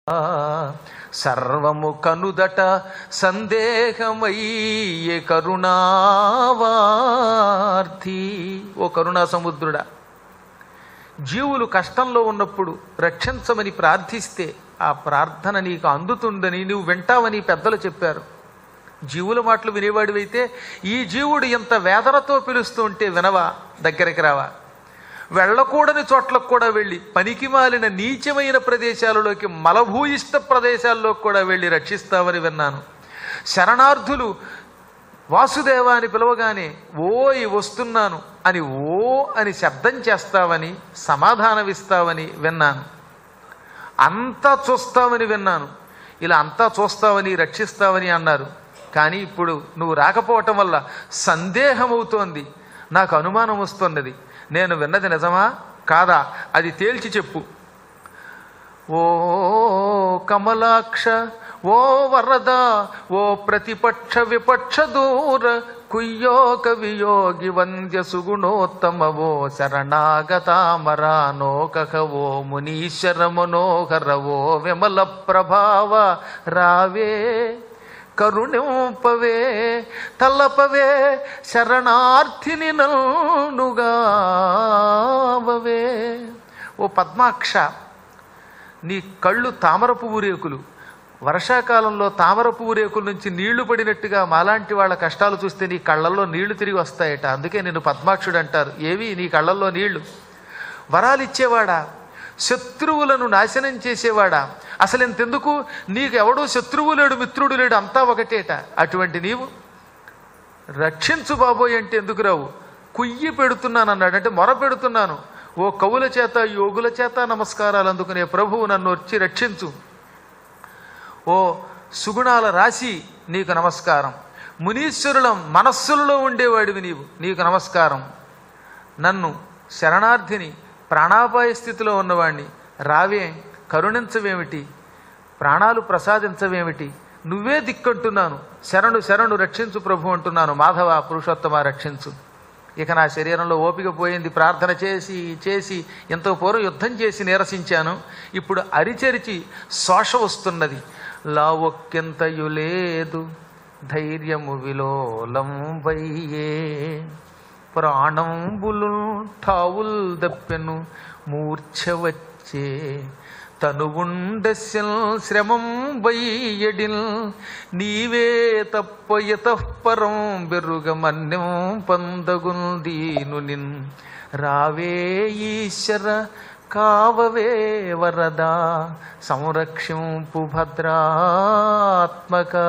సర్వము కనుదట సందేహమయ్యే కరుణావార్థి ఓ కరుణా సముద్రుడా జీవులు కష్టంలో ఉన్నప్పుడు రక్షించమని ప్రార్థిస్తే ఆ ప్రార్థన నీకు అందుతుందని నువ్వు వింటావని పెద్దలు చెప్పారు జీవుల మాటలు వినేవాడివైతే ఈ జీవుడు ఇంత వేదనతో పిలుస్తూ ఉంటే వినవా దగ్గరికి రావా వెళ్ళకూడని చోట్లకు కూడా వెళ్ళి పనికి మాలిన నీచమైన ప్రదేశాలలోకి మలభూయిష్ట ప్రదేశాల్లో కూడా వెళ్ళి రక్షిస్తావని విన్నాను శరణార్థులు వాసుదేవ అని పిలవగానే ఓయ్ వస్తున్నాను అని ఓ అని శబ్దం చేస్తావని సమాధానమిస్తావని విన్నాను అంతా చూస్తావని విన్నాను ఇలా అంతా చూస్తావని రక్షిస్తావని అన్నారు కానీ ఇప్పుడు నువ్వు రాకపోవటం వల్ల సందేహమవుతోంది నాకు అనుమానం వస్తున్నది నేను విన్నది నిజమా కాదా అది తేల్చి చెప్పు ఓ కమలాక్ష ఓ వరద ఓ ప్రతిపక్ష విపక్ష దూర కుయ్యోక వియోగి వంద్య సుగుణోత్తమ ఓ శరణాగతామరానోకహ ఓ మునీశ్వర మనోహర ఓ విమల ప్రభావ రావే కరుణింపవే తల్లపవే శరణార్థిని నల్నుగావవే ఓ పద్మాక్ష నీ కళ్ళు తామర పువ్వు రేకులు వర్షాకాలంలో తామర పువ్వు రేకుల నుంచి నీళ్లు పడినట్టుగా మాలాంటి వాళ్ళ కష్టాలు చూస్తే నీ కళ్ళల్లో నీళ్లు తిరిగి వస్తాయట అందుకే నేను పద్మాక్షుడు అంటారు ఏవి నీ కళ్ళల్లో నీళ్లు వరాలు ఇచ్చేవాడా శత్రువులను నాశనం చేసేవాడా అసలు ఇంతెందుకు నీకు ఎవడో శత్రువు లేడు మిత్రుడు లేడు అంతా ఒకటేట అటువంటి నీవు రక్షించు బాబోయ్ అంటే ఎందుకు రావు కుయ్యి పెడుతున్నాను అన్నాడు అంటే మొర పెడుతున్నాను ఓ కవుల చేత యోగుల చేత నమస్కారాలు అందుకునే ప్రభువు నన్ను వచ్చి రక్షించు ఓ సుగుణాల రాశి నీకు నమస్కారం మునీశ్వరులం మనస్సులలో ఉండేవాడివి నీవు నీకు నమస్కారం నన్ను శరణార్థిని ప్రాణాపాయ స్థితిలో ఉన్నవాణ్ణి రావే కరుణించవేమిటి ప్రాణాలు ప్రసాదించవేమిటి నువ్వే దిక్కంటున్నాను శరణు శరణు రక్షించు ప్రభు అంటున్నాను మాధవ పురుషోత్తమ రక్షించు ఇక నా శరీరంలో ఓపిక పోయింది ప్రార్థన చేసి చేసి ఎంతో పూర్వం యుద్ధం చేసి నీరసించాను ఇప్పుడు అరిచరిచి శోష వస్తున్నది లావొక్కెంతయు లేదు ధైర్యము విలోలం వయ్యే ప్రాణంబులు ఠావుల్ దప్పెను మూర్ఛ వచ్చే తనువుండస్యల్ శ్రమం వయ్యడిల్ నీవే తప్ప యతఃపరం బెరుగమన్యం పందగుందీను నిన్ రావే ఈశ్వర కావవే వరదా సంరక్షింపు భద్రాత్మక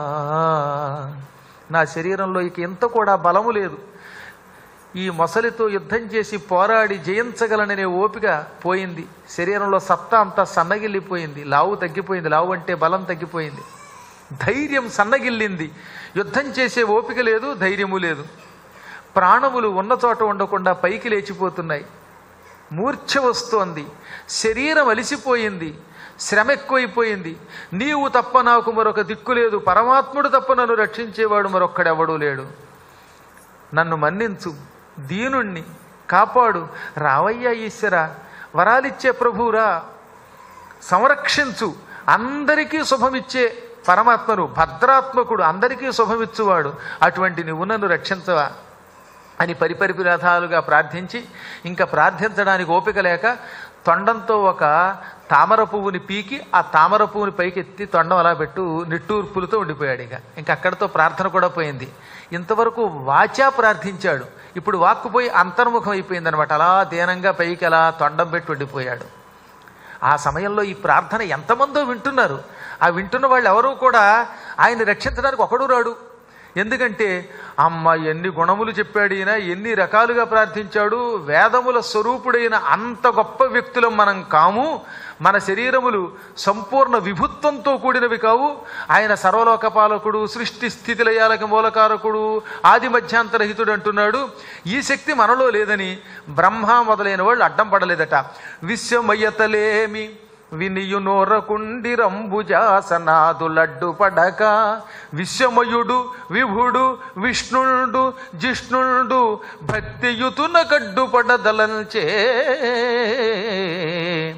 నా శరీరంలో ఇక ఎంత కూడా బలము లేదు ఈ మొసలితో యుద్ధం చేసి పోరాడి జయించగలననే ఓపిక పోయింది శరీరంలో సత్తా అంతా సన్నగిల్లిపోయింది లావు తగ్గిపోయింది లావు అంటే బలం తగ్గిపోయింది ధైర్యం సన్నగిల్లింది యుద్ధం చేసే ఓపిక లేదు ధైర్యము లేదు ప్రాణములు ఉన్న చోట ఉండకుండా పైకి లేచిపోతున్నాయి మూర్ఛ వస్తోంది శరీరం అలిసిపోయింది శ్రమ ఎక్కువైపోయింది నీవు తప్ప నాకు మరొక దిక్కు లేదు పరమాత్ముడు తప్ప నన్ను రక్షించేవాడు మరొక్కడెవడూ లేడు నన్ను మన్నించు దీనుణ్ణి కాపాడు రావయ్యా ఈశ్వర వరాలిచ్చే ప్రభువురా సంరక్షించు అందరికీ శుభమిచ్చే పరమాత్మను భద్రాత్మకుడు అందరికీ శుభమిచ్చువాడు అటువంటి నువ్వు నన్ను రక్షించవా అని పరిపరి రథాలుగా ప్రార్థించి ఇంకా ప్రార్థించడానికి ఓపిక లేక తొండంతో ఒక తామర పువ్వుని పీకి ఆ తామర పువ్వుని పైకి ఎత్తి తొండం అలా పెట్టు నిట్టూర్పులతో ఉండిపోయాడు ఇక ఇంకా అక్కడితో ప్రార్థన కూడా పోయింది ఇంతవరకు వాచా ప్రార్థించాడు ఇప్పుడు వాక్కు పోయి అంతర్ముఖం అయిపోయింది అనమాట అలా దీనంగా పైకి అలా తొండం పెట్టి ఉండిపోయాడు ఆ సమయంలో ఈ ప్రార్థన ఎంతమందో వింటున్నారు ఆ వింటున్న వాళ్ళు ఎవరూ కూడా ఆయన రక్షించడానికి ఒకడు రాడు ఎందుకంటే అమ్మ ఎన్ని గుణములు చెప్పాడు ఈయన ఎన్ని రకాలుగా ప్రార్థించాడు వేదముల స్వరూపుడైన అంత గొప్ప వ్యక్తులం మనం కాము మన శరీరములు సంపూర్ణ విభుత్వంతో కూడినవి కావు ఆయన సర్వలోకపాలకుడు సృష్టి స్థితిలయాలకి మూలకారకుడు ఆది మధ్యాంతరహితుడు అంటున్నాడు ఈ శక్తి మనలో లేదని బ్రహ్మ మొదలైన వాళ్ళు అడ్డం పడలేదట విశ్వమయ్యతలేమి వినియు నోరకుండి రంబుజాసనాదు లడ్డు పడక విశ్వమయుడు విభుడు విష్ణుండు జిష్ణుండు భక్తియుతున కడ్డు పడదలంచే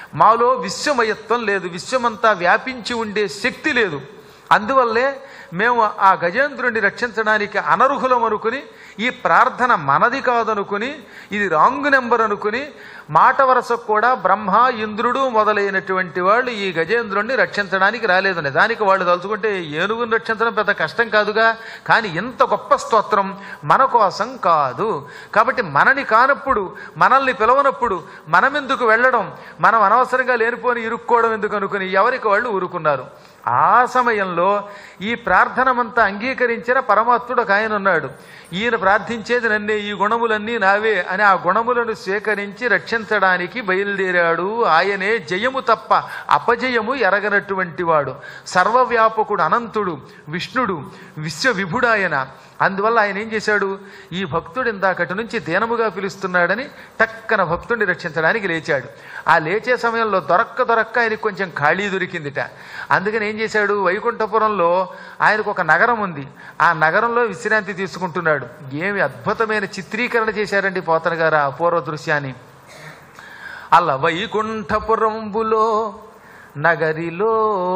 మాలో విశ్వమయత్వం లేదు విశ్వమంతా వ్యాపించి ఉండే శక్తి లేదు అందువల్లే మేము ఆ గజేంద్రుడిని రక్షించడానికి అనర్హులం అనుకుని ఈ ప్రార్థన మనది కాదనుకుని ఇది రాంగ్ నెంబర్ అనుకుని మాట వరసకు కూడా బ్రహ్మ ఇంద్రుడు మొదలైనటువంటి వాళ్ళు ఈ గజేంద్రుడిని రక్షించడానికి రాలేదు నిజానికి వాళ్ళు తలుచుకుంటే ఏనుగుని రక్షించడం పెద్ద కష్టం కాదుగా కానీ ఇంత గొప్ప స్తోత్రం మన కోసం కాదు కాబట్టి మనని కానప్పుడు మనల్ని పిలవనప్పుడు మనం ఎందుకు వెళ్ళడం మనం అనవసరంగా లేనిపోని ఇరుక్కోవడం ఎందుకు అనుకుని ఎవరికి వాళ్ళు ఊరుకున్నారు ఆ సమయంలో ఈ ప్రార్థనమంతా అంగీకరించిన పరమాత్ముడు ఒక ఆయన ఉన్నాడు ఈయన ప్రార్థించేది నన్నే ఈ గుణములన్నీ నావే అని ఆ గుణములను స్వీకరించి రక్షించడానికి బయలుదేరాడు ఆయనే జయము తప్ప అపజయము ఎరగనటువంటి వాడు సర్వవ్యాపకుడు అనంతుడు విష్ణుడు విశ్వవిభుడాయన అందువల్ల ఆయన ఏం చేశాడు ఈ భక్తుడు ఇందాకటి నుంచి దీనముగా పిలుస్తున్నాడని టక్కన భక్తుడిని రక్షించడానికి లేచాడు ఆ లేచే సమయంలో దొరక్క దొరక్క ఆయనకు కొంచెం ఖాళీ దొరికిందిట అందుకని ఏం చేశాడు వైకుంఠపురంలో ఆయనకు ఒక నగరం ఉంది ఆ నగరంలో విశ్రాంతి తీసుకుంటున్నాడు ఏమి అద్భుతమైన చిత్రీకరణ చేశారండి పోతన గారు ఆ పూర్వ దృశ్యాన్ని అల్ల వైకుంఠపురంబులో నగరిలో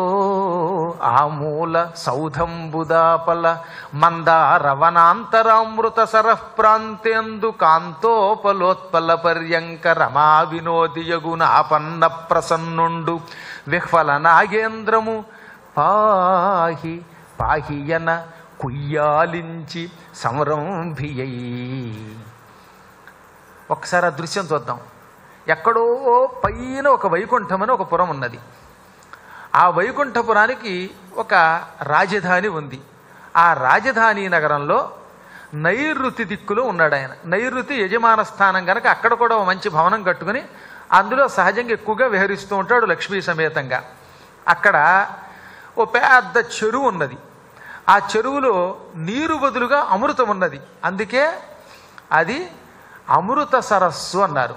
ఆమూల సౌధంబుదాపల మందారవనాంతరామృత సరః ప్రాంతేందు కాంతోపలోత్పల పర్యంక రమా వినోదియగునాపన్న ప్రసన్నుండు విహ్వల నాగేంద్రము పాహి పాహియన కుయ్యాలించి సంరంభియై ఒకసారి ఆ దృశ్యం చూద్దాం ఎక్కడో పైన ఒక వైకుంఠం అని ఒక పురం ఉన్నది ఆ వైకుంఠపురానికి ఒక రాజధాని ఉంది ఆ రాజధాని నగరంలో నైరుతి దిక్కులో ఉన్నాడు ఆయన నైరుతి యజమాన స్థానం కనుక అక్కడ కూడా ఒక మంచి భవనం కట్టుకుని అందులో సహజంగా ఎక్కువగా విహరిస్తూ ఉంటాడు లక్ష్మీ సమేతంగా అక్కడ ఓ పెద్ద చెరువు ఉన్నది ఆ చెరువులో నీరు బదులుగా అమృతం ఉన్నది అందుకే అది అమృత సరస్సు అన్నారు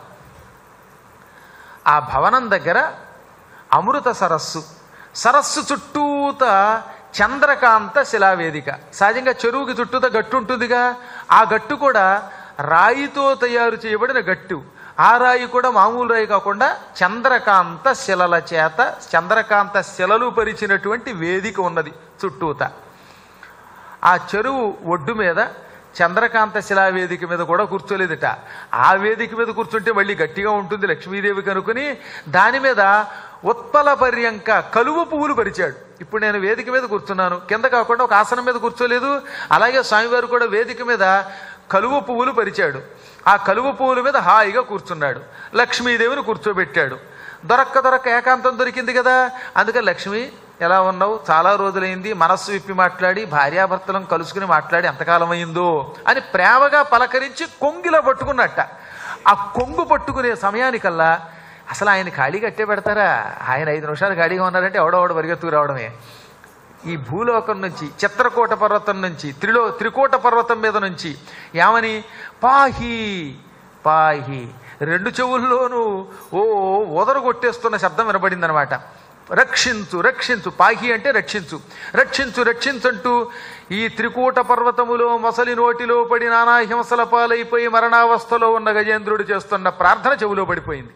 ఆ భవనం దగ్గర అమృత సరస్సు సరస్సు చుట్టూత చంద్రకాంత శిలావేదిక సహజంగా చెరువుకి చుట్టూత గట్టు ఉంటుందిగా ఆ గట్టు కూడా రాయితో తయారు చేయబడిన గట్టు ఆ రాయి కూడా మామూలు రాయి కాకుండా చంద్రకాంత శిలల చేత చంద్రకాంత శిలలు పరిచినటువంటి వేదిక ఉన్నది చుట్టూత ఆ చెరువు ఒడ్డు మీద చంద్రకాంత శిలా వేదిక మీద కూడా కూర్చోలేదట ఆ వేదిక మీద కూర్చుంటే మళ్ళీ గట్టిగా ఉంటుంది లక్ష్మీదేవి కనుకొని దాని మీద ఉత్పల పర్యంక కలువ పువ్వులు పరిచాడు ఇప్పుడు నేను వేదిక మీద కూర్చున్నాను కింద కాకుండా ఒక ఆసనం మీద కూర్చోలేదు అలాగే స్వామివారు కూడా వేదిక మీద కలువ పువ్వులు పరిచాడు ఆ కలువ పువ్వుల మీద హాయిగా కూర్చున్నాడు లక్ష్మీదేవిని కూర్చోబెట్టాడు దొరక్క దొరక్క ఏకాంతం దొరికింది కదా అందుకని లక్ష్మి ఎలా ఉన్నావు చాలా రోజులైంది మనస్సు విప్పి మాట్లాడి భార్యాభర్తలను కలుసుకుని మాట్లాడి ఎంతకాలం అయిందో అని ప్రేమగా పలకరించి కొంగిలో పట్టుకున్నట్ట ఆ కొంగు పట్టుకునే సమయానికల్లా అసలు ఆయన ఖాళీ కట్టే పెడతారా ఆయన ఐదు నిమిషాలు ఖాళీగా ఉన్నారంటే ఎవడోవాడు పరిగెత్తుకు రావడమే ఈ భూలోకం నుంచి చిత్రకూట పర్వతం నుంచి త్రిలో త్రికూట పర్వతం మీద నుంచి ఏమని పాహి పాహి రెండు చెవుల్లోనూ ఓ ఓదరు కొట్టేస్తున్న శబ్దం వినబడిందనమాట రక్షించు రక్షించు పాహి అంటే రక్షించు రక్షించు రక్షించంటూ ఈ త్రికూట పర్వతములో మొసలి నోటిలో పడి నానా హింసల పాలైపోయి మరణావస్థలో ఉన్న గజేంద్రుడు చేస్తున్న ప్రార్థన చెవులో పడిపోయింది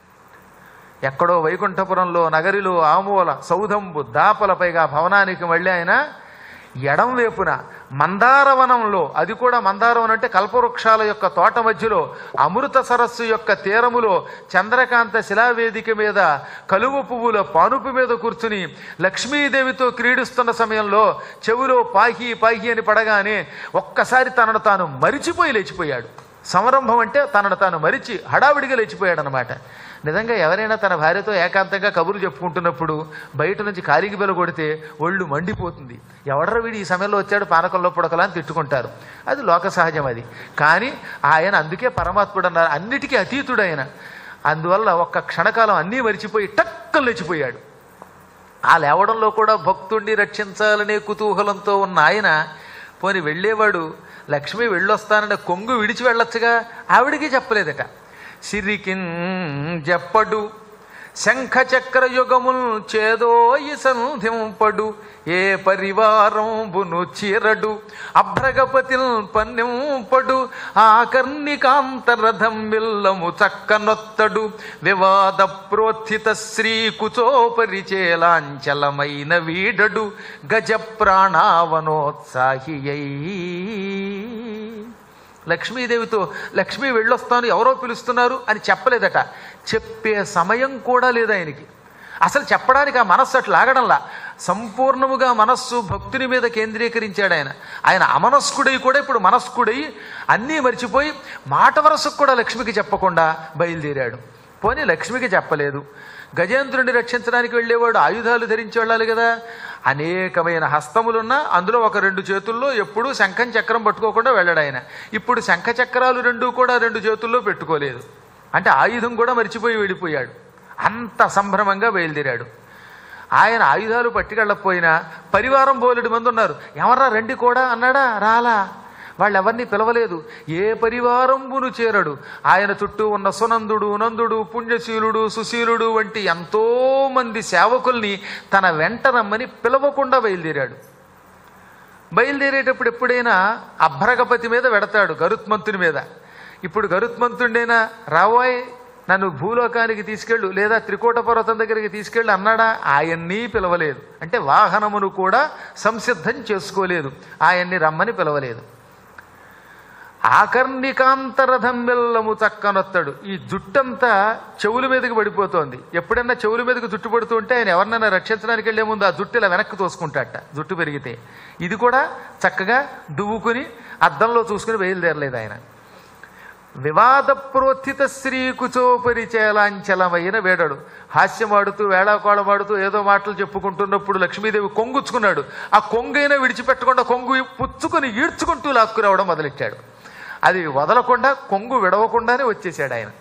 ఎక్కడో వైకుంఠపురంలో నగరిలో ఆమూల సౌధంబు దాపల పైగా భవనానికి మళ్ళీ ఆయన ఎడం వైపున మందారవనంలో అది కూడా మందారవనం అంటే కల్పవృక్షాల యొక్క తోట మధ్యలో అమృత సరస్సు యొక్క తీరములో చంద్రకాంత శిలావేదిక మీద కలువ పువ్వుల పానుపు మీద కూర్చుని లక్ష్మీదేవితో క్రీడిస్తున్న సమయంలో చెవిలో పాహి పాహి అని పడగానే ఒక్కసారి తనను తాను మరిచిపోయి లేచిపోయాడు సంరంభం అంటే తనను తాను మరిచి హడావిడిగా లేచిపోయాడు అనమాట నిజంగా ఎవరైనా తన భార్యతో ఏకాంతంగా కబుర్లు చెప్పుకుంటున్నప్పుడు బయట నుంచి కాలికి బెల కొడితే ఒళ్ళు మండిపోతుంది ఎవడరా వీడు ఈ సమయంలో వచ్చాడు పానకంలో పుడకలా అని తిట్టుకుంటారు అది లోక సహజం అది కానీ ఆయన అందుకే పరమాత్ముడు అన్నారు అన్నిటికీ అతీతుడు ఆయన అందువల్ల ఒక్క క్షణకాలం అన్నీ మరిచిపోయి టక్కలు లేచిపోయాడు ఆ లేవడంలో కూడా భక్తుణ్ణి రక్షించాలనే కుతూహలంతో ఉన్న ఆయన పోని వెళ్ళేవాడు లక్ష్మి వెళ్ళొస్తానని కొంగు విడిచి వెళ్ళొచ్చుగా ఆవిడికి చెప్పలేదట సిరికిన్ చెప్పడు శంఖ చక్ర యుగముల్ చేదోయి సంధింపడు ఏ పరివారంబును చీరడు అభ్రగపతిల్ పన్నెంపడు ఆకర్ణికాంతరథం విల్లము చక్కనొత్తడు వివాద ప్రోత్థిత శ్రీ కుచోపరిచేలాంచలమైన వీడడు గజ ప్రాణావనోత్సాహియై లక్ష్మీదేవితో లక్ష్మీ వెళ్ళొస్తాను ఎవరో పిలుస్తున్నారు అని చెప్పలేదట చెప్పే సమయం కూడా లేదు ఆయనకి అసలు చెప్పడానికి ఆ మనస్సు అట్లా లాగడంలా సంపూర్ణముగా మనస్సు భక్తుని మీద కేంద్రీకరించాడు ఆయన ఆయన అమనస్కుడై కూడా ఇప్పుడు మనస్కుడై అన్నీ మర్చిపోయి మాట వరసకు కూడా లక్ష్మికి చెప్పకుండా బయలుదేరాడు పోనీ లక్ష్మికి చెప్పలేదు గజేంద్రుడిని రక్షించడానికి వెళ్ళేవాడు ఆయుధాలు ధరించి వెళ్ళాలి కదా అనేకమైన హస్తములున్నా అందులో ఒక రెండు చేతుల్లో ఎప్పుడూ శంఖం చక్రం పట్టుకోకుండా వెళ్ళడు ఆయన ఇప్పుడు శంఖ చక్రాలు రెండు కూడా రెండు చేతుల్లో పెట్టుకోలేదు అంటే ఆయుధం కూడా మర్చిపోయి వెళ్ళిపోయాడు అంత సంభ్రమంగా బయలుదేరాడు ఆయన ఆయుధాలు పట్టుకెళ్ళకపోయినా పరివారం బోలెడు మంది ఉన్నారు ఎవర్రా రండి కూడా అన్నాడా రాలా వాళ్ళెవరిని పిలవలేదు ఏ పరివారంబును చేరడు ఆయన చుట్టూ ఉన్న సునందుడు నందుడు పుణ్యశీలుడు సుశీలుడు వంటి ఎంతో మంది సేవకుల్ని తన వెంట రమ్మని పిలవకుండా బయలుదేరాడు బయలుదేరేటప్పుడు ఎప్పుడైనా అభ్రగపతి మీద వెడతాడు గరుత్మంతుని మీద ఇప్పుడు గరుత్మంతుడైనా రావోయ్ నన్ను భూలోకానికి తీసుకెళ్ళు లేదా త్రికోట పర్వతం దగ్గరికి తీసుకెళ్ళు అన్నాడా ఆయన్ని పిలవలేదు అంటే వాహనమును కూడా సంసిద్ధం చేసుకోలేదు ఆయన్ని రమ్మని పిలవలేదు ఆకర్ణికాంతరథం బెల్లము చక్కనొత్తాడు ఈ జుట్టంతా చెవుల మీదకి పడిపోతోంది ఎప్పుడన్నా చెవుల మీదకి జుట్టు పడుతూ ఉంటే ఆయన ఎవరినైనా రక్షించడానికి వెళ్లే ముందు ఆ జుట్టు ఇలా వెనక్కి తోసుకుంటాట జుట్టు పెరిగితే ఇది కూడా చక్కగా దువ్వుకుని అద్దంలో చూసుకుని బయలుదేరలేదు ఆయన వివాద ప్రోత్థిత శ్రీ కుచోపరిచేలాంచలమైన వేడాడు హాస్యమాడుతూ వేళాకోళమాడుతూ ఏదో మాటలు చెప్పుకుంటున్నప్పుడు లక్ష్మీదేవి కొంగుచ్చుకున్నాడు ఆ కొంగైనా విడిచిపెట్టకుండా కొంగు పుచ్చుకొని ఈడ్చుకుంటూ లాక్కురావడం మొదలెట్టాడు అది వదలకుండా కొంగు విడవకుండానే వచ్చేసాడు ఆయన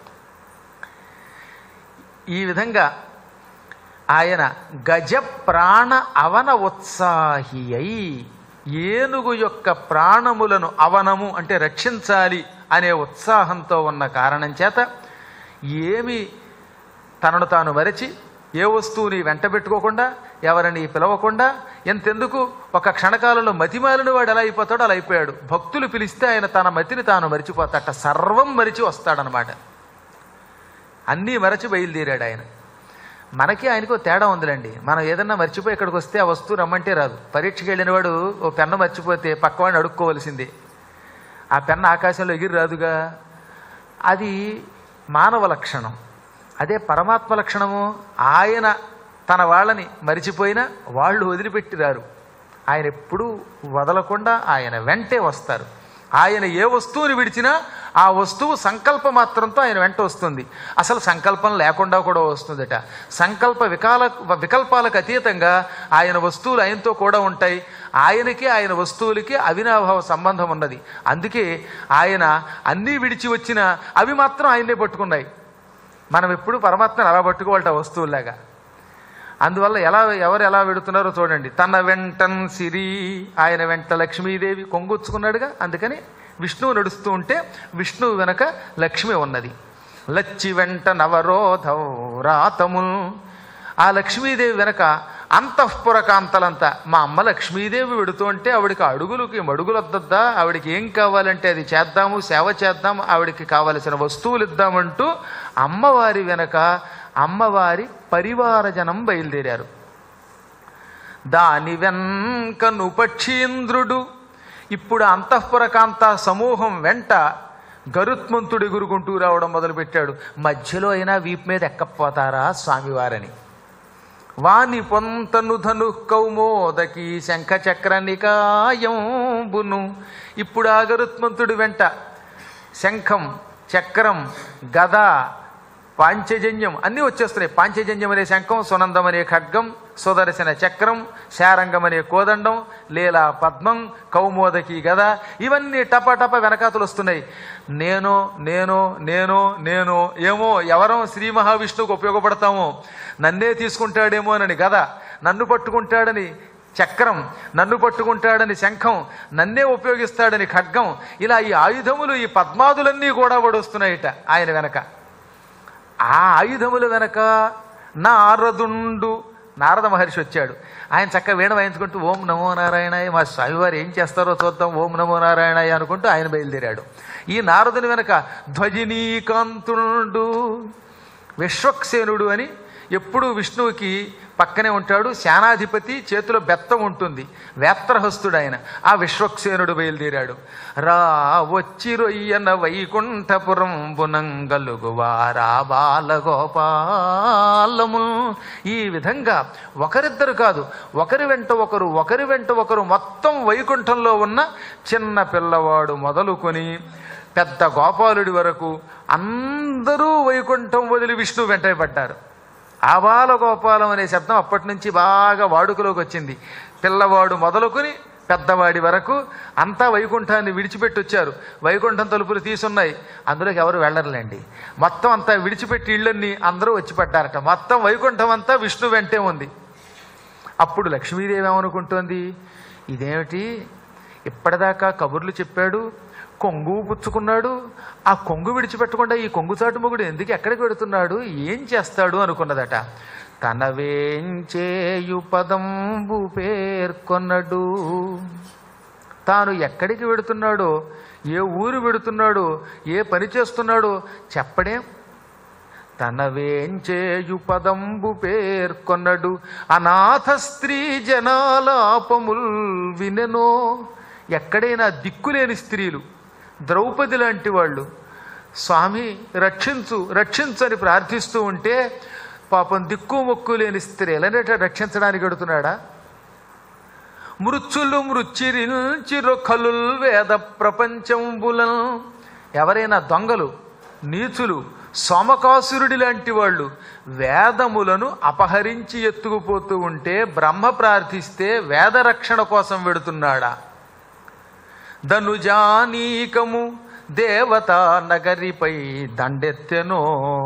ఈ విధంగా ఆయన గజ ప్రాణ అవన ఉత్సాహి అయి ఏనుగు యొక్క ప్రాణములను అవనము అంటే రక్షించాలి అనే ఉత్సాహంతో ఉన్న కారణం చేత ఏమి తనను తాను మరచి ఏ వస్తువుని వెంట పెట్టుకోకుండా ఎవరిని పిలవకుండా ఎంతెందుకు ఒక క్షణకాలంలో మతిమాలిన వాడు ఎలా అయిపోతాడో అలా అయిపోయాడు భక్తులు పిలిస్తే ఆయన తన మతిని తాను మరిచిపోతాట సర్వం మరిచి వస్తాడనమాట అన్నీ మరచి బయలుదేరాడు ఆయన మనకి ఆయనకు తేడా ఉందిలేండి మనం ఏదన్నా మర్చిపోయి ఇక్కడికి వస్తే ఆ వస్తువు రమ్మంటే రాదు పరీక్షకి వెళ్ళిన వాడు ఓ పెన్ను మర్చిపోతే పక్కవాడిని అడుక్కోవలసిందే ఆ పెన్ను ఆకాశంలో ఎగిరి రాదుగా అది మానవ లక్షణం అదే పరమాత్మ లక్షణము ఆయన తన వాళ్ళని మరిచిపోయినా వాళ్ళు వదిలిపెట్టి రారు ఆయన ఎప్పుడూ వదలకుండా ఆయన వెంటే వస్తారు ఆయన ఏ వస్తువుని విడిచినా ఆ వస్తువు సంకల్ప మాత్రంతో ఆయన వెంట వస్తుంది అసలు సంకల్పం లేకుండా కూడా వస్తుందట సంకల్ప వికాల వికల్పాలకు అతీతంగా ఆయన వస్తువులు ఆయనతో కూడా ఉంటాయి ఆయనకి ఆయన వస్తువులకి అవినాభావ సంబంధం ఉన్నది అందుకే ఆయన అన్నీ విడిచి వచ్చినా అవి మాత్రం ఆయన్నే పట్టుకున్నాయి మనం ఎప్పుడు పరమాత్మను అలా పట్టుకోవాలట వస్తువులాగా అందువల్ల ఎలా ఎవరు ఎలా వెడుతున్నారో చూడండి తన వెంటన్ సిరి ఆయన వెంట లక్ష్మీదేవి కొంగుచ్చుకున్నాడుగా అందుకని విష్ణువు నడుస్తూ ఉంటే విష్ణువు వెనక లక్ష్మి ఉన్నది లచ్చి వెంట నవరోధం రాతముల్ ఆ లక్ష్మీదేవి వెనక అంతఃపుర కాంతలంతా మా అమ్మ లక్ష్మీదేవి వెడుతూ ఉంటే ఆవిడకి అడుగులకి మడుగులు వద్దద్దా ఆవిడకి ఏం కావాలంటే అది చేద్దాము సేవ చేద్దాం ఆవిడకి కావలసిన వస్తువులు ఇద్దామంటూ అమ్మవారి వెనక అమ్మవారి పరివారజనం బయలుదేరారు దాని వెంకను పక్షీంద్రుడు ఇప్పుడు అంతఃపుర కాంత సమూహం వెంట గరుత్మంతుడు ఎగురుకుంటూ రావడం మొదలుపెట్టాడు మధ్యలో అయినా వీపు మీద ఎక్కపోతారా స్వామివారని వాని పొంతను ధను కౌమోదకి శంఖ చక్ర నికాయంబును ఇప్పుడు ఆ గరుత్మంతుడి వెంట శంఖం చక్రం గద పాంచజన్యం అన్నీ వచ్చేస్తున్నాయి పాంచజన్యం అనే శంఖం సునందం అనే ఖడ్గం సుదర్శన చక్రం శారంగం అనే కోదండం లీలా పద్మం కౌమోదకి గద ఇవన్నీ టపటప వెనకాతలు వస్తున్నాయి నేను నేను నేను నేను ఏమో ఎవరం శ్రీ మహావిష్ణువుకు ఉపయోగపడతామో నన్నే తీసుకుంటాడేమో అని గద నన్ను పట్టుకుంటాడని చక్రం నన్ను పట్టుకుంటాడని శంఖం నన్నే ఉపయోగిస్తాడని ఖడ్గం ఇలా ఈ ఆయుధములు ఈ పద్మాదులన్నీ కూడా వడొస్తున్నాయిట ఆయన వెనక ఆ ఆయుధముల వెనక నారదుండు నారద మహర్షి వచ్చాడు ఆయన చక్కగా వీణ వాయించుకుంటూ ఓం నమో నారాయణాయ మా స్వామివారు ఏం చేస్తారో చూద్దాం ఓం నమో నారాయణాయ అనుకుంటూ ఆయన బయలుదేరాడు ఈ నారదుని వెనక ధ్వజినీకాంతుండు విశ్వక్సేనుడు అని ఎప్పుడూ విష్ణువుకి పక్కనే ఉంటాడు సేనాధిపతి చేతిలో బెత్తం ఉంటుంది వేత్రహస్తుడు ఆయన ఆ విశ్వక్సేనుడు బయలుదేరాడు రా వచ్చి రొయ్యన వైకుంఠపురం బునంగలుగువారా బాలగోపాలము ఈ విధంగా ఒకరిద్దరు కాదు ఒకరి వెంట ఒకరు ఒకరి వెంట ఒకరు మొత్తం వైకుంఠంలో ఉన్న చిన్న పిల్లవాడు మొదలుకొని పెద్ద గోపాలుడి వరకు అందరూ వైకుంఠం వదిలి విష్ణు వెంట పడ్డారు ఆబాల గోపాలం అనే శబ్దం అప్పటి నుంచి బాగా వాడుకలోకి వచ్చింది పిల్లవాడు మొదలుకొని పెద్దవాడి వరకు అంతా వైకుంఠాన్ని విడిచిపెట్టి వచ్చారు వైకుంఠం తలుపులు తీసున్నాయి అందులోకి ఎవరు వెళ్ళరులేండి మొత్తం అంతా విడిచిపెట్టి ఇళ్ళన్నీ అందరూ వచ్చి పడ్డారట మొత్తం వైకుంఠం అంతా విష్ణు వెంటే ఉంది అప్పుడు లక్ష్మీదేవి ఏమనుకుంటోంది ఇదేమిటి ఇప్పటిదాకా కబుర్లు చెప్పాడు కొంగు పుచ్చుకున్నాడు ఆ కొంగు విడిచిపెట్టకుండా ఈ కొంగు చాటు మొగుడు ఎందుకు ఎక్కడికి పెడుతున్నాడు ఏం చేస్తాడు అనుకున్నదట తన వేంచేయు పదంబు పేర్కొన్నడు తాను ఎక్కడికి వెడుతున్నాడో ఏ ఊరు వెడుతున్నాడో ఏ పని చేస్తున్నాడో చెప్పడేం తన వేంచేయు పదంబు పేర్కొన్నడు అనాథ స్త్రీ జనాలాపముల్ వినెనో ఎక్కడైనా దిక్కులేని స్త్రీలు ద్రౌపది లాంటి వాళ్ళు స్వామి రక్షించు రక్షించు అని ప్రార్థిస్తూ ఉంటే పాపం దిక్కు మొక్కు లేని స్త్రీలనేట రక్షించడానికి ఎడుతున్నాడా మృత్యులు మృచ్చిరిల్చిరు కలుల్ వేద ప్రపంచంబులం ఎవరైనా దొంగలు నీచులు సోమకాసురుడి లాంటి వాళ్ళు వేదములను అపహరించి ఎత్తుకుపోతూ ఉంటే బ్రహ్మ ప్రార్థిస్తే వేద రక్షణ కోసం వెడుతున్నాడా ధనుజానీకము దేవతా నగరిపై దండెత్తెనో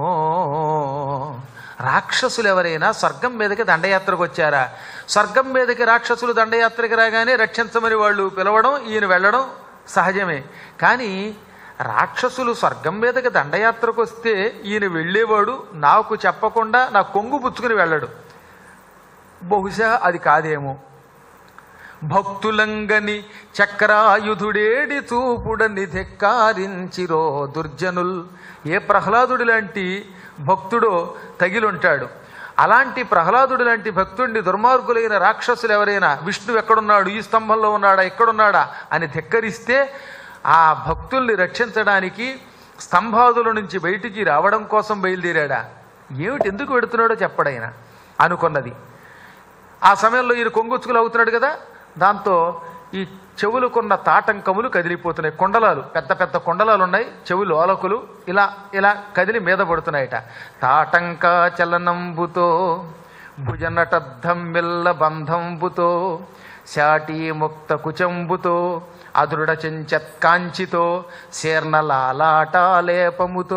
రాక్షసులు ఎవరైనా స్వర్గం మీదకి దండయాత్రకు వచ్చారా స్వర్గం మీదకి రాక్షసులు దండయాత్రకి రాగానే రక్షించమని వాళ్ళు పిలవడం ఈయన వెళ్ళడం సహజమే కానీ రాక్షసులు స్వర్గం మీదకి దండయాత్రకు వస్తే ఈయన వెళ్ళేవాడు నాకు చెప్పకుండా నా కొంగు పుచ్చుకుని వెళ్ళడు బహుశా అది కాదేమో భక్తులంగని చక్రాయుధుడేడి చూపుడని ధిక్కారించిరో దుర్జనుల్ ఏ ప్రహ్లాదుడి లాంటి భక్తుడో తగిలుంటాడు అలాంటి ప్రహ్లాదుడు లాంటి భక్తుడిని దుర్మార్గులైన రాక్షసులు ఎవరైనా విష్ణువు ఎక్కడున్నాడు ఈ స్తంభంలో ఉన్నాడా ఎక్కడున్నాడా అని ధిక్కరిస్తే ఆ భక్తుల్ని రక్షించడానికి స్తంభాదుల నుంచి బయటికి రావడం కోసం బయలుదేరాడా ఏమిటి ఎందుకు పెడుతున్నాడో చెప్పడైనా అనుకున్నది ఆ సమయంలో ఈయన కొంగుచ్చుకులు అవుతున్నాడు కదా దాంతో ఈ చెవులకున్న తాటంకములు కదిలిపోతున్నాయి కొండలాలు పెద్ద పెద్ద కొండలాలు ఉన్నాయి చెవులు ఓలకులు ఇలా ఇలా కదిలి మీద పడుతున్నాయట తాటంక చలనంబుతో భుజనటద్ధమ్మిల్ల బంధంబుతో శాటీ ముక్త కుచంబుతో అదృఢ చెంచత్కాంచితో శీర్ణలాలాటాలేపముతో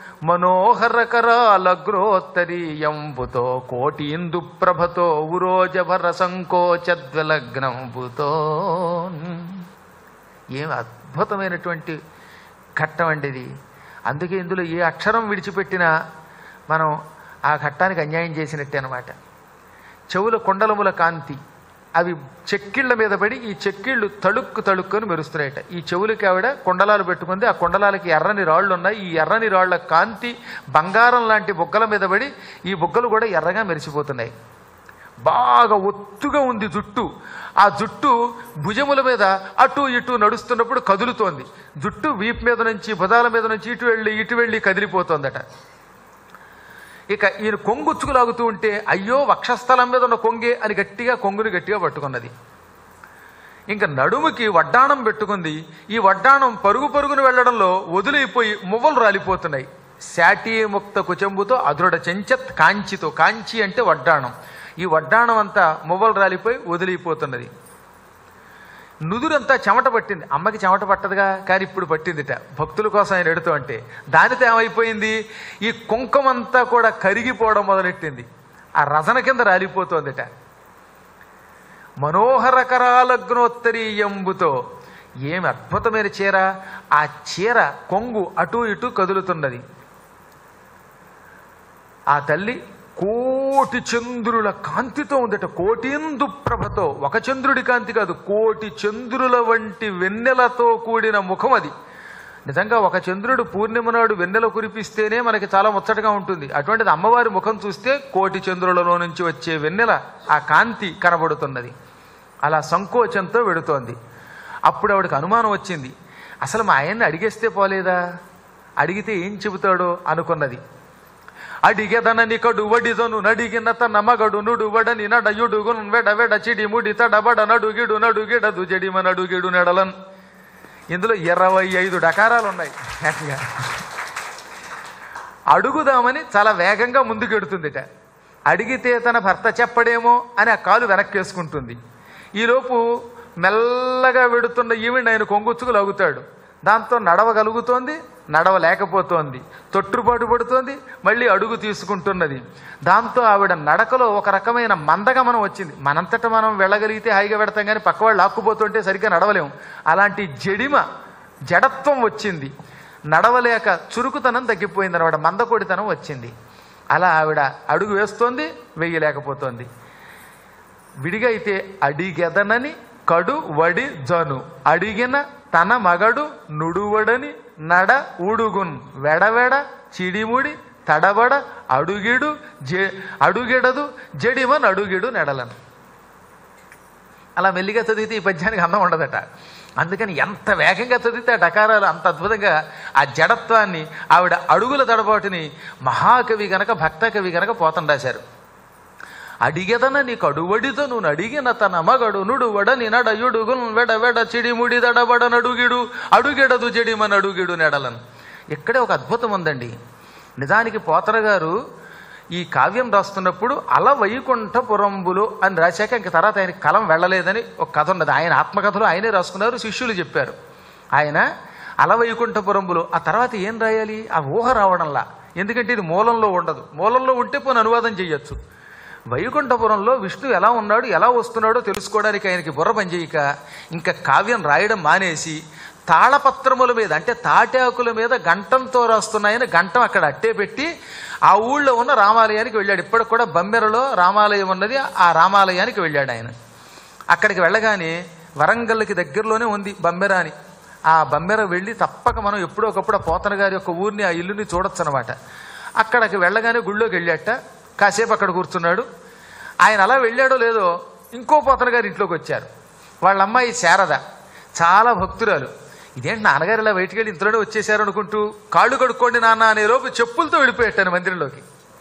మనోహరకరాలగ్రోత్తరీయంబుతో కోటీందు ప్రభతో ఉరోజభర సంకోచద్వలగ్నంబుతో ఏం అద్భుతమైనటువంటి ఘట్టం అండి ఇది అందుకే ఇందులో ఏ అక్షరం విడిచిపెట్టినా మనం ఆ ఘట్టానికి అన్యాయం చేసినట్టే అనమాట చెవుల కొండలముల కాంతి అవి చెక్కిళ్ళ మీద పడి ఈ చెక్కిళ్ళు తళుక్కు తళుక్కుని మెరుస్తున్నాయట ఈ చెవులకి ఆవిడ కొండలాలు పెట్టుకుంది ఆ కొండలాలకి ఎర్రని రాళ్ళు ఉన్నాయి ఈ ఎర్రని రాళ్ల కాంతి బంగారం లాంటి బుగ్గల మీద పడి ఈ బుగ్గలు కూడా ఎర్రగా మెరిసిపోతున్నాయి బాగా ఒత్తుగా ఉంది జుట్టు ఆ జుట్టు భుజముల మీద అటు ఇటు నడుస్తున్నప్పుడు కదులుతోంది జుట్టు వీపు మీద నుంచి భుజాల మీద నుంచి ఇటు వెళ్ళి ఇటు వెళ్ళి కదిలిపోతోందట ఇక ఈయన కొంగుచ్చుకు లాగుతూ ఉంటే అయ్యో వక్షస్థలం మీద ఉన్న కొంగే అని గట్టిగా కొంగుని గట్టిగా పట్టుకున్నది ఇంకా నడుముకి వడ్డాణం పెట్టుకుంది ఈ వడ్డాణం పరుగు పరుగును వెళ్ళడంలో వదిలిపోయి మువ్వలు రాలిపోతున్నాయి శాటీ ముక్త కుచెంబుతో అదృఢ చెంచత్ కాంచితో కాంచి అంటే వడ్డాణం ఈ వడ్డాణం అంతా మువ్వలు రాలిపోయి వదిలిపోతున్నది నుదురంతా చెమట పట్టింది అమ్మకి చెమట పట్టదుగా కానీ ఇప్పుడు పట్టిందిట భక్తుల కోసం ఆయన ఎడుతూ అంటే దానితో ఏమైపోయింది ఈ కుంకమంతా కూడా కరిగిపోవడం మొదలెట్టింది ఆ రసన కింద రాలిపోతోందిట మనోహరకరాలగ్నోత్తరీయంబుతో ఏమి అద్భుతమైన చీర ఆ చీర కొంగు అటు ఇటు కదులుతున్నది ఆ తల్లి కోటి చంద్రుల కాంతితో ఉందట కోటిందు ప్రభతో ఒక చంద్రుడి కాంతి కాదు కోటి చంద్రుల వంటి వెన్నెలతో కూడిన ముఖం అది నిజంగా ఒక చంద్రుడు పూర్ణిమ నాడు వెన్నెల కురిపిస్తేనే మనకి చాలా ముచ్చటగా ఉంటుంది అటువంటిది అమ్మవారి ముఖం చూస్తే కోటి చంద్రులలో నుంచి వచ్చే వెన్నెల ఆ కాంతి కనబడుతున్నది అలా సంకోచంతో వెడుతోంది అప్పుడు ఆవిడకి అనుమానం వచ్చింది అసలు మా ఆయన్ని అడిగేస్తే పోలేదా అడిగితే ఏం చెబుతాడో అనుకున్నది అడిగెదనని కడు వడిదను నడిగిన తన మగడు నుడువడని నడయుడుగున్ వెడ వెడ చిడి ముడి తడబడ నడుగిడు నడుగిడదు జడిమ నడుగిడు నెడలన్ ఇందులో ఇరవై ఐదు డకారాలు ఉన్నాయి ఏకంగా. అడుగుదామని చాలా వేగంగా ముందుకెడుతుందిట అడిగితే తన భర్త చెప్పడేమో అని ఆ కాలు వెనక్కేసుకుంటుంది ఈలోపు మెల్లగా వెడుతున్న ఈవిడ ఆయన కొంగుచ్చుకు లాగుతాడు దాంతో నడవగలుగుతోంది నడవలేకపోతోంది తొట్టుపాటు పడుతోంది మళ్ళీ అడుగు తీసుకుంటున్నది దాంతో ఆవిడ నడకలో ఒక రకమైన మందగమనం వచ్చింది మనంతట మనం వెళ్ళగలిగితే హాయిగా పెడతాం కానీ పక్క వాళ్ళు లాక్కుపోతుంటే సరిగ్గా నడవలేము అలాంటి జడిమ జడత్వం వచ్చింది నడవలేక చురుకుతనం తగ్గిపోయింది అనమాట మందకొడితనం వచ్చింది అలా ఆవిడ అడుగు వేస్తోంది వెయ్యలేకపోతోంది విడిగా అయితే అడిగెదనని కడు వడి జను అడిగిన తన మగడు నుడువడని నడ ఉడుగున్ వెడవెడ చిడిముడి తడబడ అడుగిడు జె అడుగిడదు జడిమన్ అడుగిడు నెడలను అలా మెల్లిగా చదివితే ఈ పద్యానికి అందం ఉండదట అందుకని ఎంత వేగంగా చదివితే ఆ డకారాలు అంత అద్భుతంగా ఆ జడత్వాన్ని ఆవిడ అడుగుల తడబాటుని మహాకవి గనక భక్త కవి గనక పోతం రాశారు అడిగెదన నీకు అడువడితో నువ్వు అడిగిన తన మగడు నుడువడ నినడయుడుగున్ వెడ వెడ చిడిముడి దడబడ నడుగిడు అడుగెడదు జడిమన్ అడుగిడు నెడలను ఇక్కడే ఒక అద్భుతం ఉందండి నిజానికి పోతర గారు ఈ కావ్యం రాస్తున్నప్పుడు అల వైకుంఠపురంబులు అని రాశాక ఇంక తర్వాత ఆయన కలం వెళ్ళలేదని ఒక కథ ఉన్నది ఆయన ఆత్మకథలో ఆయనే రాసుకున్నారు శిష్యులు చెప్పారు ఆయన అల వైకుంఠపురంబులు ఆ తర్వాత ఏం రాయాలి ఆ ఊహ రావడంలా ఎందుకంటే ఇది మూలంలో ఉండదు మూలంలో ఉంటే పోనీ అనువాదం చేయొచ్చు వైకుంఠపురంలో విష్ణు ఎలా ఉన్నాడు ఎలా వస్తున్నాడో తెలుసుకోవడానికి ఆయనకి బుర్ర పనిచేయక ఇంకా కావ్యం రాయడం మానేసి తాళపత్రముల మీద అంటే తాటాకుల మీద గంటంతో రాస్తున్నాయని గంటం అక్కడ అట్టే పెట్టి ఆ ఊళ్ళో ఉన్న రామాలయానికి వెళ్ళాడు ఇప్పటికి కూడా బమ్మెరలో రామాలయం ఉన్నది ఆ రామాలయానికి వెళ్ళాడు ఆయన అక్కడికి వెళ్ళగానే వరంగల్కి దగ్గరలోనే ఉంది బమ్మెర అని ఆ బమ్మెర వెళ్ళి తప్పక మనం ఎప్పుడో ఒకప్పుడు ఆ పోతన గారి యొక్క ఊరిని ఆ ఇల్లుని చూడొచ్చు అనమాట అక్కడికి వెళ్ళగానే గుళ్ళోకి వెళ్ళాట కాసేపు అక్కడ కూర్చున్నాడు ఆయన అలా వెళ్ళాడో లేదో ఇంకో పోతన గారి ఇంట్లోకి వచ్చారు వాళ్ళ అమ్మాయి శారద చాలా భక్తురాలు ఇదేంటి నాన్నగారు ఇలా బయటికి వెళ్ళి ఇంట్లోనే వచ్చేసారు అనుకుంటూ కాళ్ళు కడుక్కోండి నాన్న అనే లోపు చెప్పులతో వెళ్ళిపోయాటాను మందిరంలోకి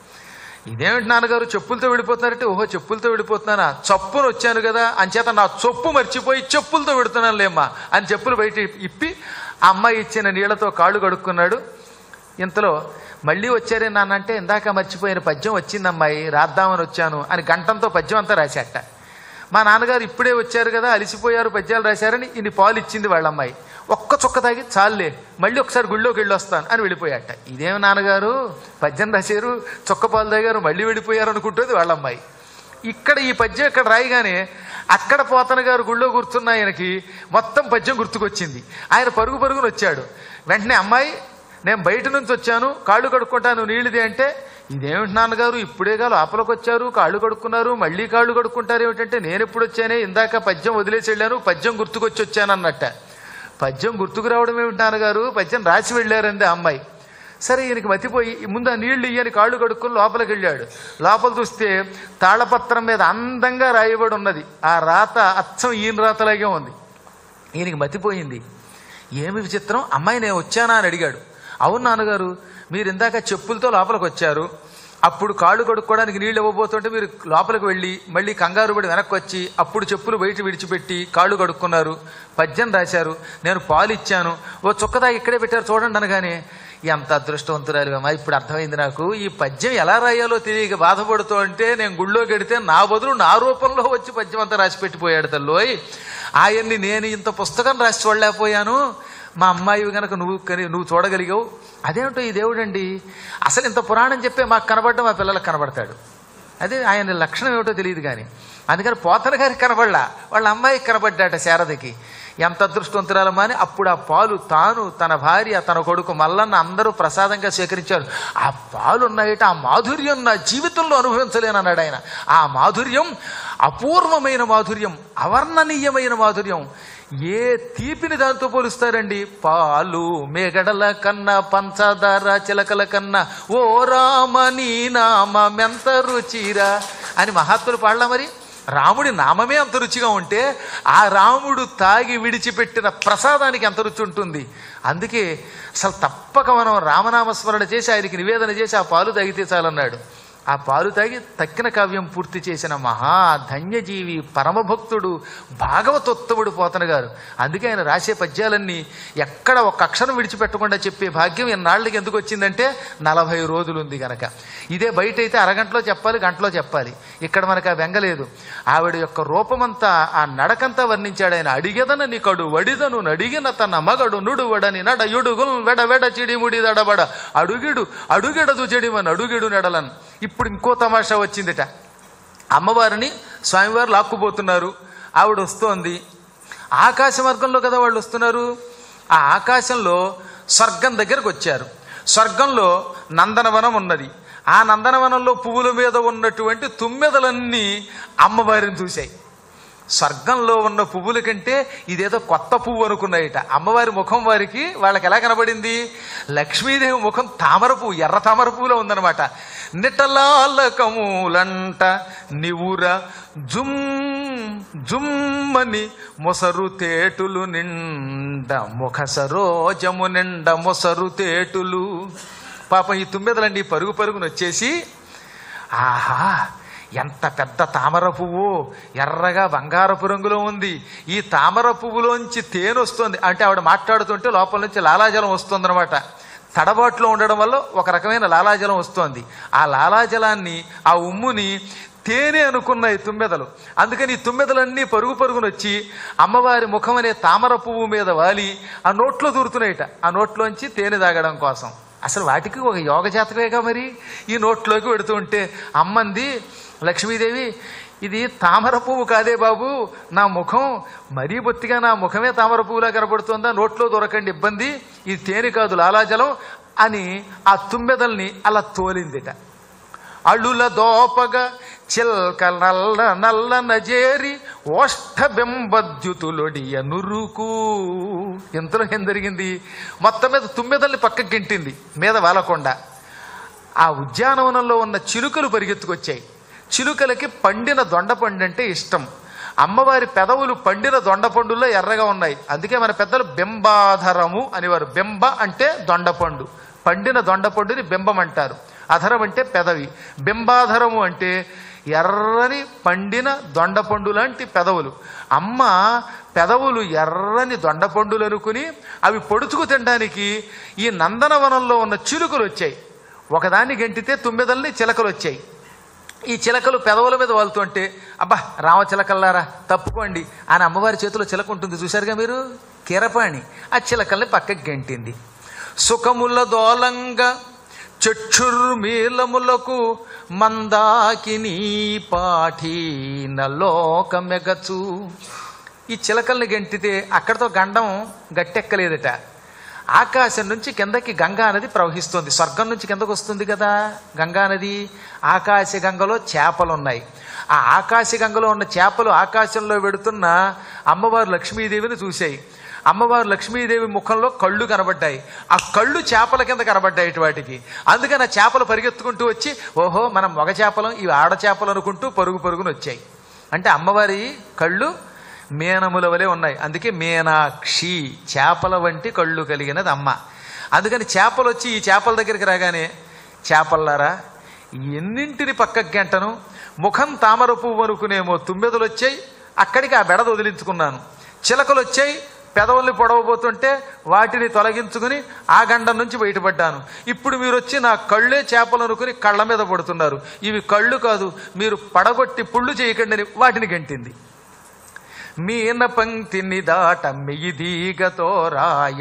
ఇదేమిటి నాన్నగారు చెప్పులతో వెళ్ళిపోతున్నారంటే ఓహో చెప్పులతో వెళ్ళిపోతున్నానా చప్పును వచ్చాను కదా అంచేత నా చొప్పు మర్చిపోయి చెప్పులతో పెడుతున్నాను లేమ్మా అని చెప్పులు బయట ఇప్పి ఆ అమ్మాయి ఇచ్చిన నీళ్లతో కాళ్ళు కడుక్కున్నాడు ఇంతలో మళ్ళీ వచ్చారే నాన్న అంటే ఇందాక మర్చిపోయిన పద్యం వచ్చింది అమ్మాయి రాద్దామని వచ్చాను అని గంటంతో పద్యం అంతా రాశాట మా నాన్నగారు ఇప్పుడే వచ్చారు కదా అలిసిపోయారు పద్యాలు రాశారని ఇన్ని పాలు ఇచ్చింది వాళ్ళ అమ్మాయి ఒక్క చుక్క తాగి చాలులే మళ్ళీ ఒకసారి గుళ్ళోకి వెళ్ళి వస్తాను అని వెళ్ళిపోయాట ఇదేమి నాన్నగారు పద్యం రాశారు చొక్క పాలు తాగారు మళ్ళీ వెళ్ళిపోయారు అనుకుంటుంది వాళ్ళ అమ్మాయి ఇక్కడ ఈ పద్యం ఇక్కడ రాయగానే అక్కడ పోతన గారు గుళ్ళో కూర్చున్న ఆయనకి మొత్తం పద్యం గుర్తుకొచ్చింది ఆయన పరుగు పరుగున వచ్చాడు వెంటనే అమ్మాయి నేను బయట నుంచి వచ్చాను కాళ్ళు కడుక్కుంటాను నీళ్ళది అంటే ఇదేమిటి నాన్నగారు ఇప్పుడేగా లోపలికి వచ్చారు కాళ్ళు కడుక్కున్నారు మళ్ళీ కాళ్ళు కడుక్కుంటారు ఏమిటంటే నేను ఎప్పుడు వచ్చానే ఇందాక పద్యం వదిలేసి వెళ్ళాను పద్యం గుర్తుకొచ్చి వచ్చాను అన్నట్ట పద్యం గుర్తుకు రావడం ఏమిటి నాన్నగారు పద్యం రాసి వెళ్ళారంది ఆ అమ్మాయి సరే ఈయనకి మతిపోయి ముందు ఆ నీళ్లు ఇయ్యని కాళ్ళు కడుక్కొని లోపలికి వెళ్ళాడు లోపల చూస్తే తాళపత్రం మీద అందంగా రాయబడి ఉన్నది ఆ రాత అచ్చం ఈయన రాతలాగే ఉంది ఈయనకి మతిపోయింది ఏమి విచిత్రం అమ్మాయి నేను వచ్చానా అని అడిగాడు అవును నాన్నగారు మీరు ఇందాక చెప్పులతో లోపలికి వచ్చారు అప్పుడు కాళ్ళు కడుక్కోవడానికి నీళ్ళు ఇవ్వబోతుంటే మీరు లోపలికి వెళ్ళి మళ్ళీ కంగారు పడి వెనక్కి వచ్చి అప్పుడు చెప్పులు బయట విడిచిపెట్టి కాళ్ళు కడుక్కున్నారు పద్యం రాశారు నేను పాలు ఇచ్చాను ఓ చుక్కదా ఇక్కడే పెట్టారు చూడండి అనగానే ఎంత అదృష్టవంతురాలివమ్మా ఇప్పుడు అర్థమైంది నాకు ఈ పద్యం ఎలా రాయాలో తెలియక బాధపడుతూ అంటే నేను గుళ్ళో గడితే నా బదులు నా రూపంలో వచ్చి పద్యం అంతా రాసి పెట్టిపోయాడు తల్లోయ్ ఆయన్ని నేను ఇంత పుస్తకం రాసి చూడలేకపోయాను మా అమ్మాయి గనక నువ్వు కని- నువ్వు చూడగలిగావు అదేమిటో ఈ దేవుడండి అసలు ఇంత పురాణం చెప్పే మాకు కనబడ్డం మా పిల్లలకు కనబడతాడు అదే ఆయన లక్షణం ఏమిటో తెలియదు కానీ అందుకని పోతన గారికి కనబడలా వాళ్ళ అమ్మాయికి కనబడ్డాట శారదకి ఎంత అదృష్టవంతురాలమ్మా అని అప్పుడు ఆ పాలు తాను తన భార్య తన కొడుకు మల్లన్న అందరూ ప్రసాదంగా స్వీకరించారు ఆ పాలు ఉన్నాయట ఆ మాధుర్యం నా జీవితంలో అనుభవించలేనన్నాడు ఆయన ఆ మాధుర్యం అపూర్వమైన మాధుర్యం అవర్ణనీయమైన మాధుర్యం ఏ తీపిని దాంతో పోలుస్తారండి పాలు మేగడల కన్నా పంచదార చిలకల కన్నా ఓ రామని నామెంత రుచిరా అని మహాత్ములు పాడలా మరి రాముడి నామమే అంత రుచిగా ఉంటే ఆ రాముడు తాగి విడిచిపెట్టిన ప్రసాదానికి ఎంత రుచి ఉంటుంది అందుకే అసలు తప్పక మనం రామనామస్మరణ చేసి ఆయనకి నివేదన చేసి ఆ పాలు తాగితే చాలన్నాడు ఆ పాలు తాగి తక్కిన కావ్యం పూర్తి చేసిన మహా ధన్యజీవి పరమభక్తుడు భాగవతోత్తముడు పోతన గారు అందుకే ఆయన రాసే పద్యాలన్నీ ఎక్కడ ఒక అక్షరం విడిచిపెట్టకుండా చెప్పే భాగ్యం ఇన్నాళ్ళకి ఎందుకు వచ్చిందంటే నలభై రోజులు ఉంది గనక ఇదే బయట అయితే అరగంటలో చెప్పాలి గంటలో చెప్పాలి ఇక్కడ మనకు ఆ బెంగలేదు ఆవిడ యొక్క రూపమంతా ఆ నడకంతా వర్ణించాడు ఆయన అడిగెదన నికడు వడిదను నడిగిన తన మగడు నుడువడని నడ యుడుగుల్ వెడ వెడ చిడిముడి దడబడ అడుగిడు అడుగెడదు చెడిమని అడుగిడు నెడలను ఇప్పుడు ఇంకో తమాషా వచ్చిందిట అమ్మవారిని స్వామివారు లాక్కుపోతున్నారు ఆవిడ వస్తోంది ఆకాశ మార్గంలో కదా వాళ్ళు వస్తున్నారు ఆ ఆకాశంలో స్వర్గం దగ్గరకు వచ్చారు స్వర్గంలో నందనవనం ఉన్నది ఆ నందనవనంలో పువ్వుల మీద ఉన్నటువంటి తుమ్మెదలన్నీ అమ్మవారిని చూశాయి స్వర్గంలో ఉన్న పువ్వుల కంటే ఇదేదో కొత్త పువ్వు అనుకున్నాయిట అమ్మవారి ముఖం వారికి వాళ్ళకి ఎలా కనబడింది లక్ష్మీదేవి ముఖం తామర పువ్వు ఎర్ర తామర పువ్వులో ఉందన్నమాట నిటలాలకములంట నివుర జుమ్ జుమ్మని మొసరు తేటులు నిండ ముఖ సరోజము నిండ మొసరు తేటులు పాపం ఈ తుమ్మెదలండి పరుగు పరుగును వచ్చేసి ఆహా ఎంత పెద్ద తామర పువ్వు ఎర్రగా బంగారపు రంగులో ఉంది ఈ తామర పువ్వులోంచి తేనె వస్తుంది అంటే ఆవిడ మాట్లాడుతుంటే లోపల నుంచి లాలాజలం వస్తుందన్నమాట తడబాట్లో ఉండడం వల్ల ఒక రకమైన లాలాజలం వస్తోంది ఆ లాలాజలాన్ని ఆ ఉమ్ముని తేనె అనుకున్నాయి తుమ్మెదలు అందుకని ఈ తుమ్మెదలన్నీ పరుగు పరుగున వచ్చి అమ్మవారి ముఖం అనే తామర పువ్వు మీద వాలి ఆ నోట్లో దూరుతున్నాయిట ఆ నోట్లోంచి తేనె తాగడం కోసం అసలు వాటికి ఒక యోగ జాతకమేగా మరి ఈ నోట్లోకి పెడుతూ ఉంటే అమ్మంది లక్ష్మీదేవి ఇది తామర పువ్వు కాదే బాబు నా ముఖం మరీ బొత్తిగా నా ముఖమే తామర పువ్వులా కనబడుతుందా నోట్లో దొరకండి ఇబ్బంది ఇది తేనె కాదు లాలాజలం అని ఆ తుమ్మెదల్ని అలా తోలిందిట అళుల దోపగ చిల్క నల్ల నల్లన జేరి ఓష్ఠ బింబద్యుతులొడియ నురుకు ఇంతలో ఏం జరిగింది మొత్తం మీద తుమ్మెదల్ని పక్కకి గెంటింది మీద వాలకుండా ఆ ఉద్యానవనంలో ఉన్న చిలుకలు పరిగెత్తుకొచ్చాయి చిలుకలకి పండిన దొండపండు అంటే ఇష్టం అమ్మవారి పెదవులు పండిన దొండపండుల్లో ఎర్రగా ఉన్నాయి అందుకే మన పెద్దలు బింబాధరము అనేవారు బింబ అంటే దొండపండు పండిన దొండపండుని బింబం అంటారు అధరం అంటే పెదవి బింబాధరము అంటే ఎర్రని పండిన దొండపండు లాంటి పెదవులు అమ్మ పెదవులు ఎర్రని దొండపండులు అనుకుని అవి పొడుచుకు తినడానికి ఈ నందనవనంలో ఉన్న చిలుకలు వచ్చాయి ఒకదాన్ని గెంటితే తుమ్మెదల్ని చిలకలు వచ్చాయి ఈ చిలకలు పెదవుల మీద వాళ్తుంటే అబ్బా రామచిలకల్లారా తప్పుకోండి అని అమ్మవారి చేతిలో చిలక ఉంటుంది చూశారుగా మీరు కిరపాణి ఆ చిలకల్ని పక్కకి గెంటింది సుఖముల దోలంగా చక్షుర్మీలములకు మందాకిని పాఠీన లోకమెగచు ఈ చిలకల్ని గెంటితే అక్కడితో గండం గట్టెక్కలేదట ఆకాశం నుంచి కిందకి గంగా నది ప్రవహిస్తుంది స్వర్గం నుంచి కిందకు వస్తుంది కదా గంగా నది ఆకాశ గంగలో చేపలు ఉన్నాయి ఆ ఆకాశ గంగలో ఉన్న చేపలు ఆకాశంలో వెడుతున్న అమ్మవారు లక్ష్మీదేవిని చూశాయి అమ్మవారు లక్ష్మీదేవి ముఖంలో కళ్ళు కనబడ్డాయి ఆ కళ్ళు చేపల కింద కనబడ్డాయి ఇటు వాటికి అందుకని ఆ చేపలు పరిగెత్తుకుంటూ వచ్చి ఓహో మనం మగ చేపలం ఇవి ఆడ చేపలు అనుకుంటూ పరుగు పరుగును వచ్చాయి అంటే అమ్మవారి కళ్ళు మేనముల వలె ఉన్నాయి అందుకే మీనాక్షి చేపల వంటి కళ్ళు కలిగినది అమ్మ అందుకని చేపలు వచ్చి ఈ చేపల దగ్గరికి రాగానే చేపల్లారా ఎన్నింటిని పక్కకి గంటను ముఖం తామర పువ్వు అనుకునేమో తుమ్మెదలు వచ్చాయి అక్కడికి ఆ బెడద వదిలించుకున్నాను చిలకలు వచ్చాయి పెదవుల్ని పొడవబోతుంటే వాటిని తొలగించుకుని ఆ గండం నుంచి బయటపడ్డాను ఇప్పుడు మీరు వచ్చి నా కళ్ళే చేపలు అనుకుని కళ్ళ మీద పడుతున్నారు ఇవి కళ్ళు కాదు మీరు పడగొట్టి పుళ్ళు చేయకండి అని వాటిని గంటింది మీన పంక్తిని దాట మెయిదీగతో రాయ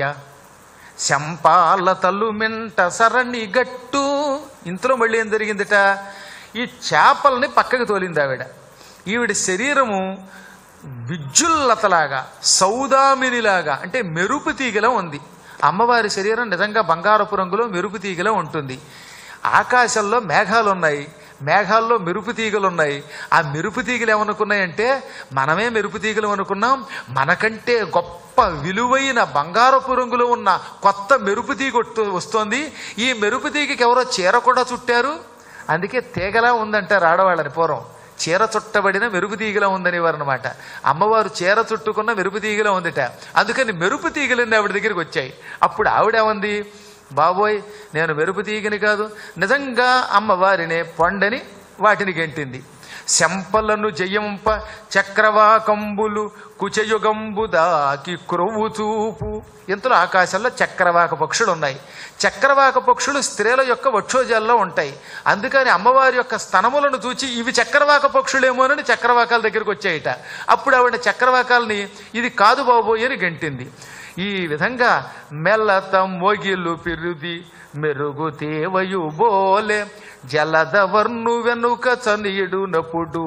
శంపాల తల్లు మెంట సరణి గట్టు ఇంతలో మళ్ళీ ఏం జరిగిందిట ఈ చేపల్ని పక్కకి తోలింది ఆవిడ ఈవిడ శరీరము విద్యుల్లతలాగా సౌదామినిలాగా అంటే మెరుపు తీగలా ఉంది అమ్మవారి శరీరం నిజంగా బంగారపు రంగులో మెరుపు తీగలా ఉంటుంది ఆకాశంలో మేఘాలు ఉన్నాయి మేఘాల్లో మెరుపు తీగలు ఉన్నాయి ఆ మెరుపు తీగలు ఏమనుకున్నాయంటే మనమే మెరుపు తీగలు అనుకున్నాం మనకంటే గొప్ప విలువైన బంగారపు రంగులో ఉన్న కొత్త మెరుపు తీగ వస్తు- వస్తోంది ఈ మెరుపు తీగకి ఎవరో చీర కూడా చుట్టారు అందుకే తీగలా ఉందంటారు ఆడవాళ్ళని పూర్వం చీర చుట్టబడిన మెరుపు తీగలా ఉందనేవారు అనమాట అమ్మవారు చీర చుట్టుకున్న మెరుపు తీగలా ఉందిట అందుకని మెరుపు తీగలన్నీ ఆవిడ దగ్గరికి వచ్చాయి అప్పుడు ఆవిడేమంది బాబోయ్ నేను మెరుపు తీగని కాదు నిజంగా అమ్మవారినే పొండని వాటిని గెంటింది శంపలను జయంప చక్రవాకంబులు కుచయుగంబు దాకి క్రొవ్వు చూపు ఇంతలో ఆకాశంలో చక్రవాక పక్షులు ఉన్నాయి చక్రవాక పక్షులు స్త్రీల యొక్క వక్షోజాల్లో ఉంటాయి అందుకని అమ్మవారి యొక్క స్తనములను చూచి ఇవి చక్రవాక పక్షులేమోనని చక్రవాకాల దగ్గరికి వచ్చాయిట అప్పుడు ఆవిడ చక్రవాకాలని ఇది కాదు బాబోయ్ అని గంటింది ఈ విధంగా మెల్లత మొగిలు పిరుది మెరుగు తేవయు బోలే జలద వర్ణు వెనుక చనియుడు నపుడు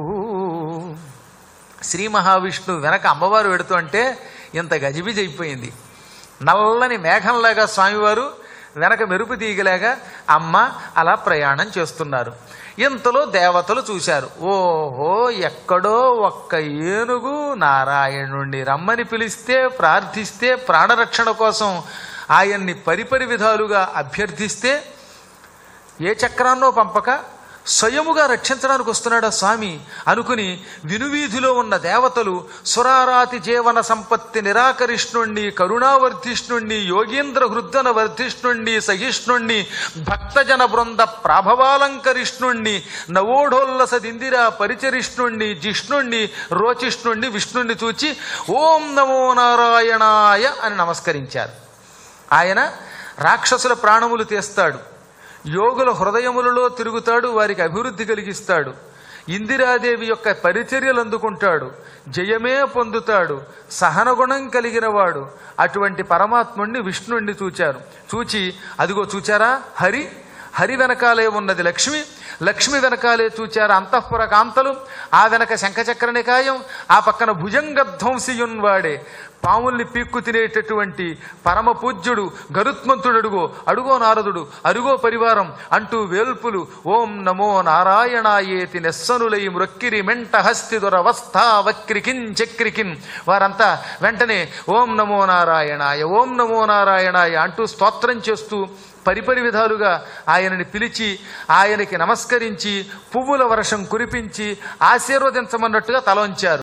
శ్రీ మహావిష్ణు వెనక అమ్మవారు పెడుతూ అంటే ఇంత గజిబిజి అయిపోయింది నల్లని మేఘంలాగా స్వామివారు వెనక మెరుపు తీగలాగా అమ్మ అలా ప్రయాణం చేస్తున్నారు ఇంతలో దేవతలు చూశారు ఓహో ఎక్కడో ఒక్క ఏనుగు నారాయణుణ్ణి రమ్మని పిలిస్తే ప్రార్థిస్తే ప్రాణరక్షణ కోసం ఆయన్ని పరిపరి విధాలుగా అభ్యర్థిస్తే ఏ చక్రాన్నో పంపక స్వయముగా రక్షించడానికి వస్తున్నాడా స్వామి అనుకుని వినువీధిలో ఉన్న దేవతలు సురారాతి జీవన సంపత్తి నిరాకరిష్ణుణ్ణి కరుణావర్ధిష్ణుణ్ణి యోగీంద్ర హృద్దన వర్ధిష్ణుణ్ణి సహిష్ణుణ్ణి భక్తజన బృంద ప్రాభవాలంకరిష్ణుణ్ణి నవోఢోల్లసదిందిరా పరిచరిష్ణుణ్ణి జిష్ణుణ్ణి రోచిష్ణుణ్ణి విష్ణుణ్ణి చూచి ఓం నమో నారాయణాయ అని నమస్కరించారు ఆయన రాక్షసుల ప్రాణములు తీస్తాడు యోగుల హృదయములలో తిరుగుతాడు వారికి అభివృద్ధి కలిగిస్తాడు ఇందిరాదేవి యొక్క పరిచర్యలు అందుకుంటాడు జయమే పొందుతాడు సహనగుణం కలిగిన వాడు అటువంటి పరమాత్ముణ్ణి విష్ణుణ్ణి చూచారు చూచి అదిగో చూచారా హరి హరి వెనకాలే ఉన్నది లక్ష్మి లక్ష్మి వెనకాలే చూచారు అంతఃపుర కాంతలు ఆ వెనక శంఖచక్ర నికాయం ఆ పక్కన భుజంగ ధ్వంసియున్ వాడే పాముల్ని పీక్కు తినేటటువంటి పరమ పూజ్యుడు గరుత్మంతుడు అడుగో అడుగో నారదుడు అరుగో పరివారం అంటూ వేల్పులు ఓం నమో నారాయణాయేతి నెస్సనులై మృక్కిరి మెంట హస్తి దురవస్థ వక్రికిన్ చక్రికిన్ వారంతా వెంటనే ఓం నమో నారాయణాయ ఓం నమో నారాయణాయ అంటూ స్తోత్రం చేస్తూ పరిపరి విధాలుగా ఆయనని పిలిచి ఆయనకి నమస్కరించి పువ్వుల వర్షం కురిపించి ఆశీర్వదించమన్నట్టుగా తలంచారు